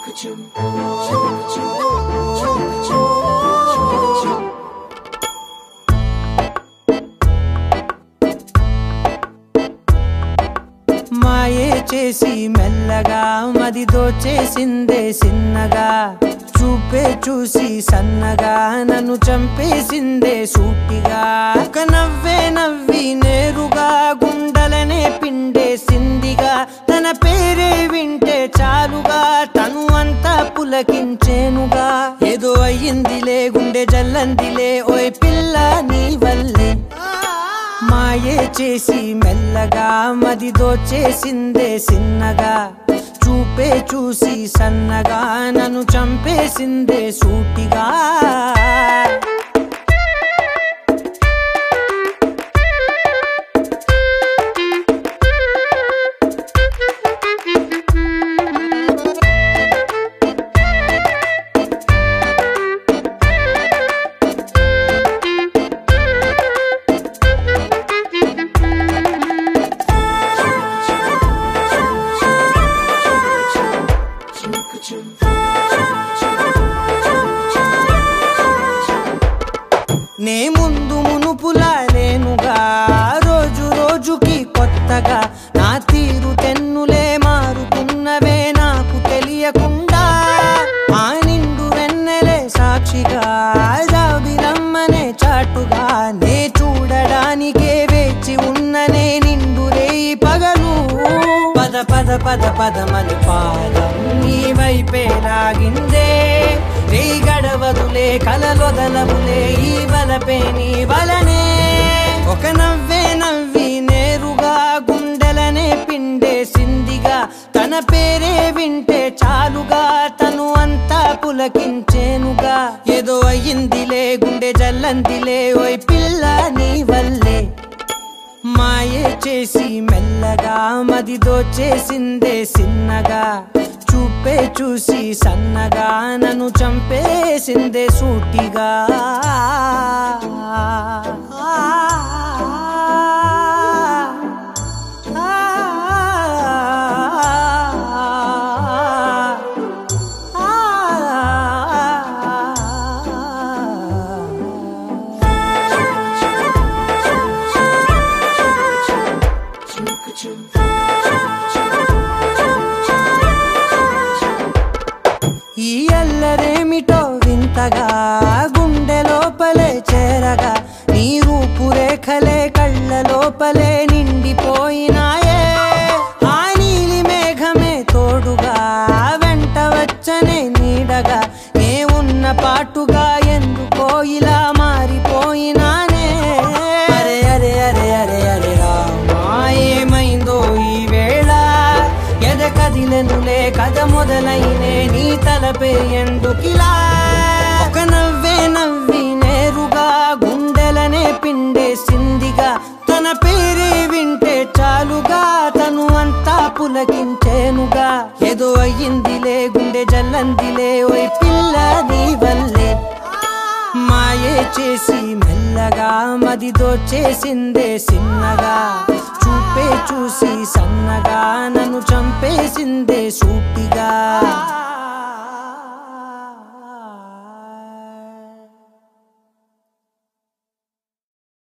మాయే చేసి మెల్లగా మది దోచేసిందే సిన్నగా చూపే చూసి సన్నగా నన్ను చంపేసిందే సూటిగా ఒక నవ్వే నవ్వి నేరుగా గుండెలనే పిండేసిందిగా తన పేరే వింటే చాలుగా తను అంతా పులకించేనుగా ఏదో అయ్యిందిలే గుండె జల్లందిలే ఓయ్ పిల్ల నీ వల్లే మాయే చేసి మెల్లగా మది దోచేసిందే సిన్నగా చూపే చూసి సన్నగా నన్ను చంపేసిందే సూటిగా నే ముందు మునుపులా లేనుగా రోజు రోజుకి కొత్తగా నా తీరు తెన్నులే మారుతున్నవే నాకు తెలియకుండా ఆ నిండు వెన్నెలే సాక్షిగా జాబిలమ్మనే చాటుగా నే చూడడానికే వేచి ఉన్ననే నిండు రేయి పగలు పద పద పద పదమని పాదం నీ వైపే లాగిందే నీ గడవదులే కలలొదలవులే ఈ బలపే నీ బలనే ఒక నవ్వే నవ్వి నేరుగా గుండెలనే పిండేసిందిగా తన పేరే వింటే చాలుగా తను అంతా పులకించేనుగా ఏదో అయ్యిందిలే గుండె జల్లందిలే ఓయ్ పిల్ల నీ వల్లే మాయే చేసి మెల్లగా మది దోచేసిందే సిన్నగా చూపే చూసి సన్నగా నన్ను చంపేసిందే సూటిగా ఈ అల్లరేమిటో వింతగా గుండె లోపలే చేరగా నీ రూపురేఖలే కళ్ళ లోపలే నిండిపోయినాయే ఆ నీలి మేఘమే తోడుగా వెంట వచ్చనే నీడగా ఏ ఉన్న పాటుగా ఎందుకో ఇలా మారిపోయినానే అరే అరే అరే అరే అరే రామా ఏమైందో ఈ వేళ ఎద కదిలెనులే కథ మొదలైనే నీ తలపే ఎందుకిలా ఒక నవ్వే నవ్వి నేరుగా గుండెలనే పిండేసిందిగా తన పేరే వింటే చాలుగా తను అంతా పులకించేనుగా ఏదో అయ్యిందిలే గుండె జల్లందిలే ఓయ్ పిల్ల నీ వల్లే మాయే చేసి మెల్లగా మది దోచేసిందే సిన్నగా చూపే చూసి సన్నగా నన్ను చంపేసిందే సూటిగా